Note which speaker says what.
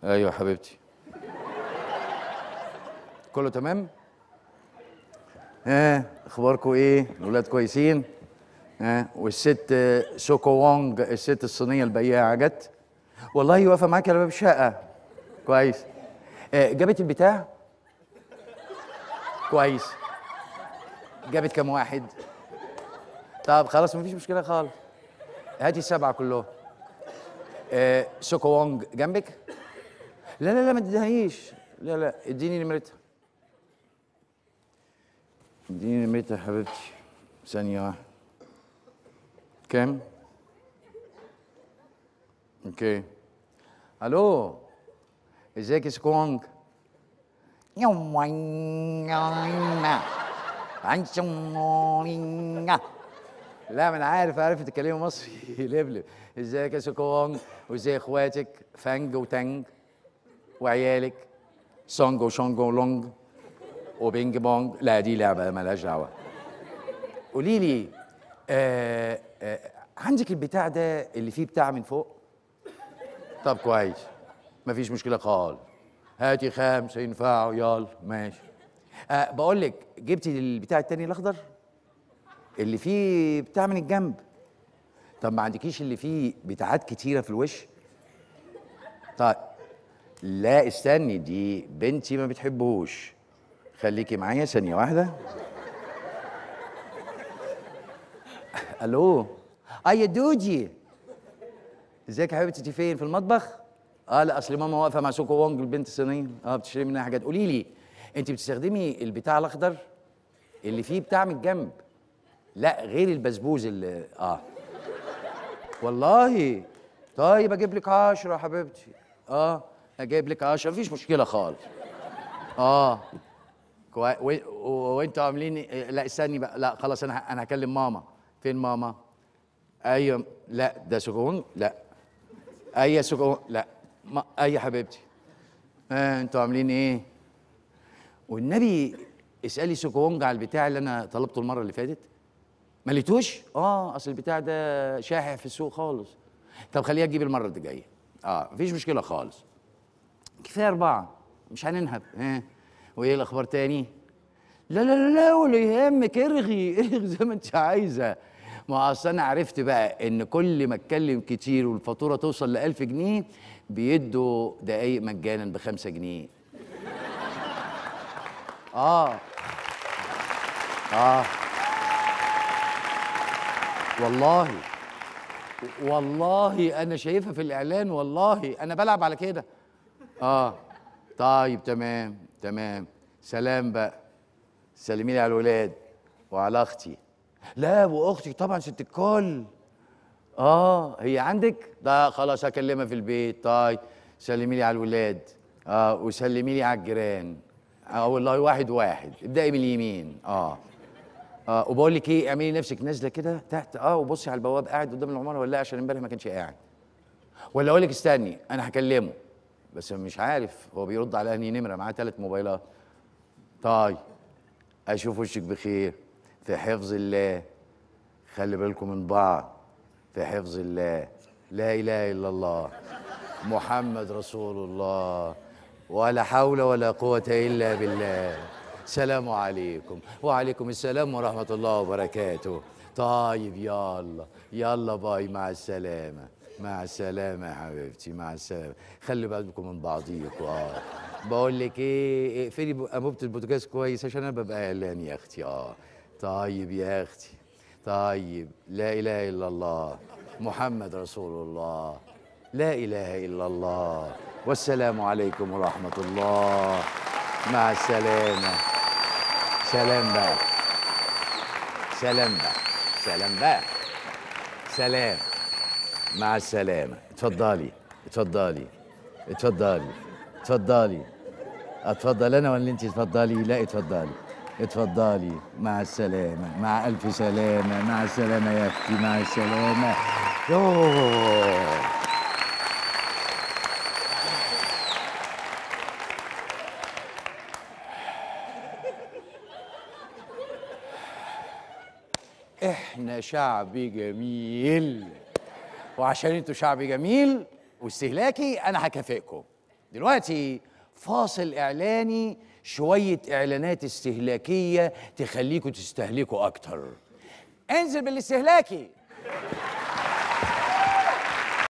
Speaker 1: ايوه حبيبتي كله تمام ها اخباركم ايه الولاد كويسين ها والست آه، سوكو وونج الست الصينيه البياعه جت والله واقفه معاك على باب الشقه كويس آه، جابت البتاع كويس جابت كام واحد طب خلاص مفيش مشكله خالص هاتي السبعه كلهم آه، سوكو وونج جنبك لا لا لا ما تديهاش لا لا اديني نمرتها اديني نمرتها يا حبيبتي ثانية واحدة كام؟ اوكي الو ازيك يا سكونج؟ لا ما انا عارف عارف تتكلمي مصري لبلب ازيك يا سكونج وازي اخواتك فانج وتانج وعيالك سونج وشونج ولونج وبينج بونج لا دي لعبه مالهاش دعوه قولي لي آه آه عندك البتاع ده اللي فيه بتاع من فوق طب كويس مفيش مشكله خالص هاتي خمسه ينفعوا يلا ماشي آه بقول لك جبتي البتاع التاني الاخضر اللي فيه بتاع من الجنب طب ما عندكيش اللي فيه بتاعات كتيره في الوش طيب لا استني دي بنتي ما بتحبهوش خليكي معايا ثانية واحدة الو اه يا دوجي ازيك يا حبيبتي انت فين في المطبخ اه لا اصل ماما واقفه مع سوكو وونج البنت الصينيه اه بتشتري منها حاجات قولي لي انت بتستخدمي البتاع الاخضر اللي فيه بتاع من الجنب لا غير البسبوز اللي اه والله طيب اجيب لك 10 يا حبيبتي اه اجيب لك 10 مفيش مشكله خالص اه كوي... و... و... وانتوا عاملين إيه؟ لا استني بقى لا خلاص انا ه- انا هكلم ماما فين ماما ايوه لا ده سكون لا اي سكون لا ما... اي حبيبتي آه انتوا عاملين ايه والنبي اسالي سكونج على البتاع اللي انا طلبته المره اللي فاتت ما لقيتوش اه اصل البتاع ده شاحح في السوق خالص طب خليها تجيب المره اللي جايه اه مفيش مشكله خالص كفايه اربعه مش هننهب ها وايه الاخبار تاني لا لا لا لا ولا يهمك ارغي ارغي زي ما انت عايزه ما اصل انا عرفت بقى ان كل ما اتكلم كتير والفاتوره توصل ل 1000 جنيه بيدوا دقايق مجانا بخمسة جنيه اه اه والله والله انا شايفها في الاعلان والله انا بلعب على كده اه طيب تمام تمام سلام بقى سلمي لي على الولاد وعلى اختي لا واختي طبعا ست الكل اه هي عندك ده خلاص هكلمها في البيت طيب سلمي لي على الولاد اه وسلمي لي على الجيران اه والله واحد واحد ابدأي من اليمين اه اه وبقول لك ايه اعملي نفسك نازله كده تحت اه وبصي على البواب قاعد قدام العماره ولا لا عشان امبارح ما كانش قاعد ولا اقول لك استني انا هكلمه بس مش عارف هو بيرد على انهي نمره معاه ثلاث موبايلات طيب اشوف وشك بخير في حفظ الله خلي بالكم من بعض في حفظ الله لا اله الا الله محمد رسول الله ولا حول ولا قوة إلا بالله سلام عليكم وعليكم السلام ورحمة الله وبركاته طيب يلا يلا باي مع السلامة مع السلامة يا حبيبتي مع السلامة خلي بالكم من بعضيكم اه بقول لك ايه اقفلي ب- انبوبة البوتاجاز كويس عشان انا ببقى قلقان يا اختي اه طيب يا اختي طيب لا اله الا الله محمد رسول الله لا اله الا الله والسلام عليكم ورحمه الله مع السلامه سلام بقى سلام بقى سلام بقى سلام مع السلامه اتفضلي اتفضلي اتفضلي اتفضلي اتفضل انا ولا انت اتفضلي لا اتفضلي اتفضلي مع السلامة مع ألف سلامة مع السلامة يا أختي مع السلامة يوه. احنا شعب جميل وعشان انتوا شعب جميل واستهلاكي انا هكافئكم دلوقتي فاصل اعلاني شويه اعلانات استهلاكيه تخليكم تستهلكوا اكتر انزل بالاستهلاكي